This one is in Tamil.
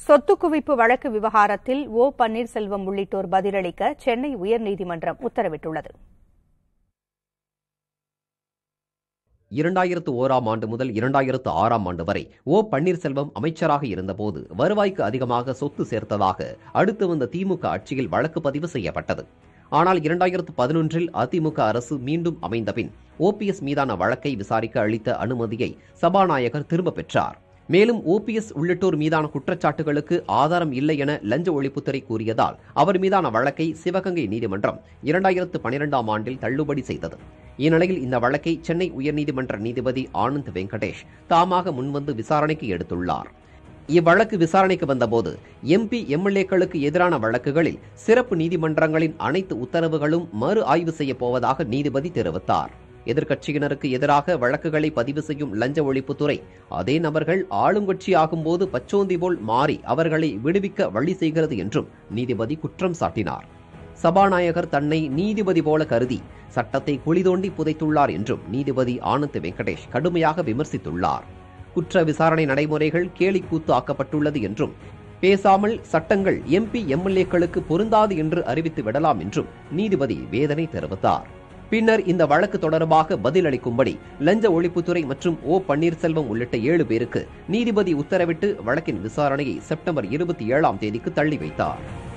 சொத்து குவிப்பு வழக்கு விவகாரத்தில் ஓ பன்னீர்செல்வம் உள்ளிட்டோர் பதிலளிக்க சென்னை உயர்நீதிமன்றம் உத்தரவிட்டுள்ளது இரண்டாயிரத்து ஓராம் ஆண்டு முதல் இரண்டாயிரத்து ஆறாம் ஆண்டு வரை ஓ பன்னீர்செல்வம் அமைச்சராக இருந்தபோது வருவாய்க்கு அதிகமாக சொத்து சேர்த்ததாக அடுத்து வந்த திமுக ஆட்சியில் வழக்கு பதிவு செய்யப்பட்டது ஆனால் இரண்டாயிரத்து பதினொன்றில் அதிமுக அரசு மீண்டும் அமைந்தபின் ஓபிஎஸ் மீதான வழக்கை விசாரிக்க அளித்த அனுமதியை சபாநாயகர் திரும்ப பெற்றார் மேலும் ஓபிஎஸ் உள்ளிட்டோர் மீதான குற்றச்சாட்டுகளுக்கு ஆதாரம் இல்லை என லஞ்ச ஒழிப்புத்துறை கூறியதால் அவர் மீதான வழக்கை சிவகங்கை நீதிமன்றம் இரண்டாயிரத்து பனிரெண்டாம் ஆண்டில் தள்ளுபடி செய்தது இந்நிலையில் இந்த வழக்கை சென்னை உயர்நீதிமன்ற நீதிபதி ஆனந்த் வெங்கடேஷ் தாமாக முன்வந்து விசாரணைக்கு எடுத்துள்ளார் இவ்வழக்கு விசாரணைக்கு வந்தபோது எம்பி எம்எல்ஏக்களுக்கு எதிரான வழக்குகளில் சிறப்பு நீதிமன்றங்களின் அனைத்து உத்தரவுகளும் மறு ஆய்வு செய்யப் போவதாக நீதிபதி தெரிவித்தார் எதிர்க்கட்சியினருக்கு எதிராக வழக்குகளை பதிவு செய்யும் லஞ்ச ஒழிப்புத்துறை அதே நபர்கள் ஆளுங்கட்சி ஆகும்போது பச்சோந்தி போல் மாறி அவர்களை விடுவிக்க வழி செய்கிறது என்றும் நீதிபதி குற்றம் சாட்டினார் சபாநாயகர் தன்னை நீதிபதி போல கருதி சட்டத்தை குழி தோண்டி புதைத்துள்ளார் என்றும் நீதிபதி ஆனந்த் வெங்கடேஷ் கடுமையாக விமர்சித்துள்ளார் குற்ற விசாரணை நடைமுறைகள் கேலிக்கூத்து ஆக்கப்பட்டுள்ளது என்றும் பேசாமல் சட்டங்கள் எம்பி எம்எல்ஏக்களுக்கு பொருந்தாது என்று அறிவித்து விடலாம் என்றும் நீதிபதி வேதனை தெரிவித்தார் பின்னர் இந்த வழக்கு தொடர்பாக பதிலளிக்கும்படி லஞ்ச ஒழிப்புத்துறை மற்றும் ஓ பன்னீர்செல்வம் உள்ளிட்ட ஏழு பேருக்கு நீதிபதி உத்தரவிட்டு வழக்கின் விசாரணையை செப்டம்பர் இருபத்தி ஏழாம் தேதிக்கு தள்ளி வைத்தார்